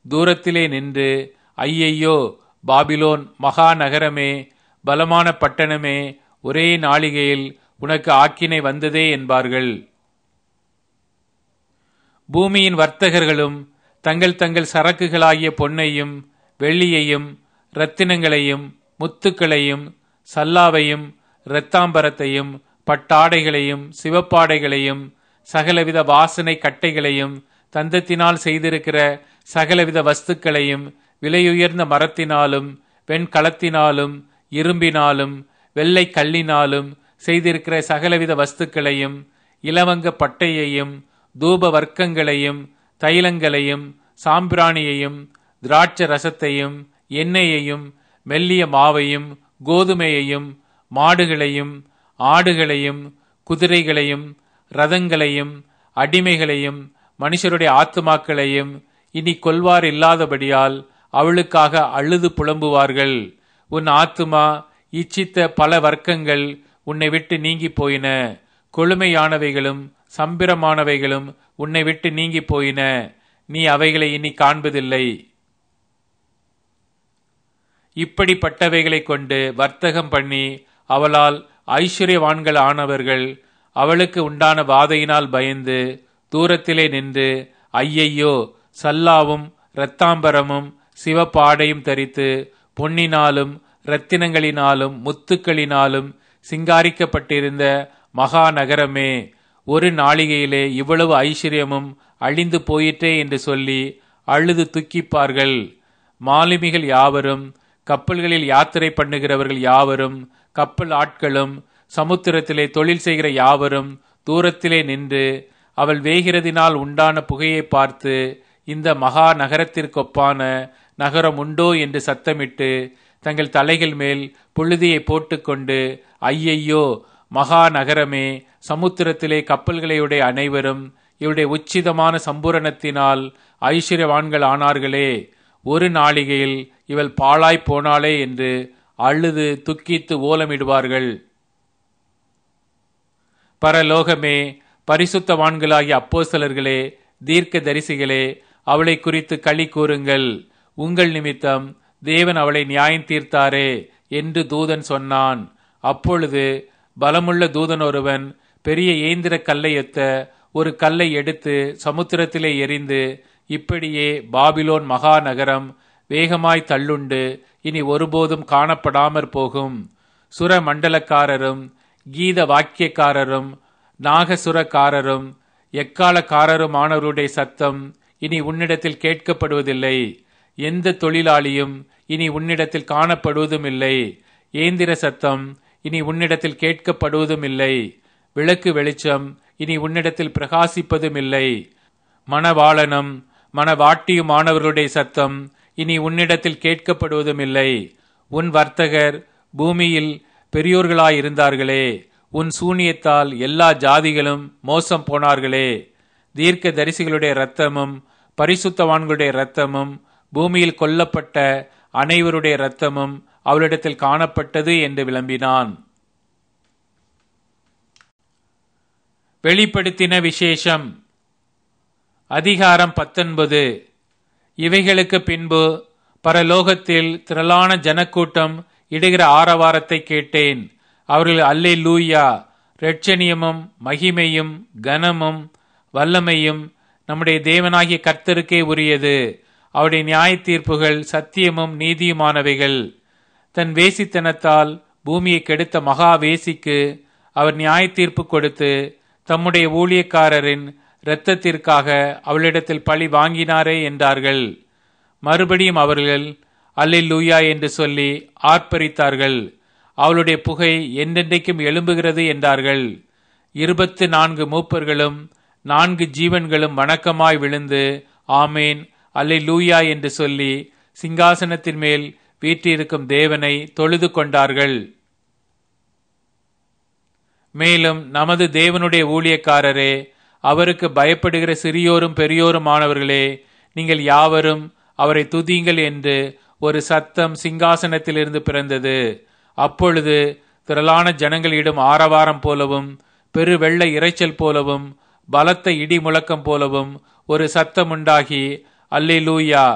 தூரத்திலே நின்று ஐயையோ பாபிலோன் மகா நகரமே பலமான பட்டணமே ஒரே நாளிகையில் உனக்கு ஆக்கினை வந்ததே என்பார்கள் பூமியின் வர்த்தகர்களும் தங்கள் தங்கள் சரக்குகளாகிய பொன்னையும் வெள்ளியையும் இரத்தினங்களையும் முத்துக்களையும் சல்லாவையும் இரத்தாம்பரத்தையும் பட்டாடைகளையும் சிவப்பாடைகளையும் சகலவித வாசனை கட்டைகளையும் தந்தத்தினால் செய்திருக்கிற சகலவித வஸ்துக்களையும் விலையுயர்ந்த மரத்தினாலும் வெண்கலத்தினாலும் இரும்பினாலும் வெள்ளை கல்லினாலும் செய்திருக்கிற சகலவித வஸ்துக்களையும் இலவங்க பட்டையையும் தூப வர்க்கங்களையும் தைலங்களையும் சாம்பிராணியையும் திராட்ச ரசத்தையும் எண்ணெயையும் மெல்லிய மாவையும் கோதுமையையும் மாடுகளையும் ஆடுகளையும் குதிரைகளையும் ரதங்களையும் அடிமைகளையும் மனுஷருடைய ஆத்துமாக்களையும் இனி கொல்வார் இல்லாதபடியால் அவளுக்காக அழுது புலம்புவார்கள் உன் ஆத்துமா இச்சித்த பல வர்க்கங்கள் உன்னை விட்டு நீங்கி போயின கொழுமையானவைகளும் சம்பிரமானவைகளும் உன்னை விட்டு நீங்கி போயின நீ அவைகளை இனி காண்பதில்லை இப்படிப்பட்டவைகளை கொண்டு வர்த்தகம் பண்ணி அவளால் ஐஸ்வர்யவான்கள் ஆனவர்கள் அவளுக்கு உண்டான வாதையினால் பயந்து தூரத்திலே நின்று ஐயையோ சல்லாவும் இரத்தாம்பரமும் சிவப்பாடையும் தரித்து பொன்னினாலும் இரத்தினங்களினாலும் முத்துக்களினாலும் சிங்காரிக்கப்பட்டிருந்த மகா நகரமே ஒரு நாளிகையிலே இவ்வளவு ஐஸ்வர்யமும் அழிந்து போயிற்றே என்று சொல்லி அழுது துக்கிப்பார்கள் மாலுமிகள் யாவரும் கப்பல்களில் யாத்திரை பண்ணுகிறவர்கள் யாவரும் கப்பல் ஆட்களும் சமுத்திரத்திலே தொழில் செய்கிற யாவரும் தூரத்திலே நின்று அவள் வேகிறதினால் உண்டான புகையை பார்த்து இந்த மகா நகரத்திற்கொப்பான நகரம் உண்டோ என்று சத்தமிட்டு தங்கள் தலைகள் மேல் புழுதியை போட்டுக்கொண்டு ஐயையோ மகா நகரமே சமுத்திரத்திலே கப்பல்களையுடைய அனைவரும் இவருடைய உச்சிதமான சம்பூரணத்தினால் ஐஸ்வர்யவான்கள் ஆனார்களே ஒரு நாளிகையில் இவள் பாழாய் போனாளே என்று அழுது துக்கித்து ஓலமிடுவார்கள் பரலோகமே பரிசுத்தவான்களாகிய அப்போஸ்தலர்களே தீர்க்க தரிசிகளே அவளை குறித்து களி கூறுங்கள் உங்கள் நிமித்தம் தேவன் அவளை நியாயம் தீர்த்தாரே என்று தூதன் சொன்னான் அப்பொழுது பலமுள்ள தூதன் ஒருவன் பெரிய ஏந்திர கல்லையொத்த ஒரு கல்லை எடுத்து சமுத்திரத்திலே எரிந்து இப்படியே பாபிலோன் மகா நகரம் வேகமாய் தள்ளுண்டு இனி ஒருபோதும் காணப்படாமற் போகும் சுர மண்டலக்காரரும் கீத வாக்கியக்காரரும் நாகசுரக்காரரும் எக்காலக்காரருமானவருடைய சத்தம் இனி உன்னிடத்தில் கேட்கப்படுவதில்லை எந்த தொழிலாளியும் இனி உன்னிடத்தில் காணப்படுவதும் இல்லை ஏந்திர சத்தம் இனி உன்னிடத்தில் கேட்கப்படுவதும் இல்லை விளக்கு வெளிச்சம் இனி உன்னிடத்தில் பிரகாசிப்பதும் இல்லை மணவாளனும் மணவாட்டியுமானவர்களுடைய சத்தம் இனி உன்னிடத்தில் கேட்கப்படுவதும் இல்லை உன் வர்த்தகர் பூமியில் பெரியோர்களாயிருந்தார்களே உன் சூனியத்தால் எல்லா ஜாதிகளும் மோசம் போனார்களே தீர்க்க தரிசிகளுடைய இரத்தமும் பரிசுத்தவான்களுடைய இரத்தமும் பூமியில் கொல்லப்பட்ட அனைவருடைய இரத்தமும் அவளிடத்தில் காணப்பட்டது என்று விளம்பினான் வெளிப்படுத்தின விசேஷம் அதிகாரம் பத்தொன்பது இவைகளுக்கு பின்பு பரலோகத்தில் திரளான ஜனக்கூட்டம் இடுகிற ஆரவாரத்தை கேட்டேன் அவர்கள் அல்லே லூயா ரட்சணியமும் மகிமையும் கனமும் வல்லமையும் நம்முடைய தேவனாகிய கர்த்தருக்கே உரியது அவருடைய நியாய தீர்ப்புகள் சத்தியமும் நீதியுமானவைகள் தன் வேசித்தனத்தால் பூமியை கெடுத்த மகா வேசிக்கு அவர் நியாய தீர்ப்பு கொடுத்து தம்முடைய ஊழியக்காரரின் இரத்தத்திற்காக அவளிடத்தில் பழி வாங்கினாரே என்றார்கள் மறுபடியும் அவர்கள் அல்லூயா என்று சொல்லி ஆர்ப்பரித்தார்கள் அவளுடைய புகை என்றென்றைக்கும் எழும்புகிறது என்றார்கள் இருபத்து நான்கு மூப்பர்களும் நான்கு ஜீவன்களும் வணக்கமாய் விழுந்து ஆமேன் அல்லை லூயா என்று சொல்லி சிங்காசனத்தின் மேல் வீற்றிருக்கும் தேவனை தொழுது கொண்டார்கள் மேலும் நமது தேவனுடைய ஊழியக்காரரே அவருக்கு பயப்படுகிற சிறியோரும் பெரியோருமானவர்களே நீங்கள் யாவரும் அவரை துதியுங்கள் என்று ஒரு சத்தம் சிங்காசனத்திலிருந்து பிறந்தது அப்பொழுது திரளான ஜனங்களிடம் ஆரவாரம் போலவும் பெரு வெள்ள இரைச்சல் போலவும் பலத்த இடி முழக்கம் போலவும் ஒரு சத்தம் உண்டாகி அல்லே லூயா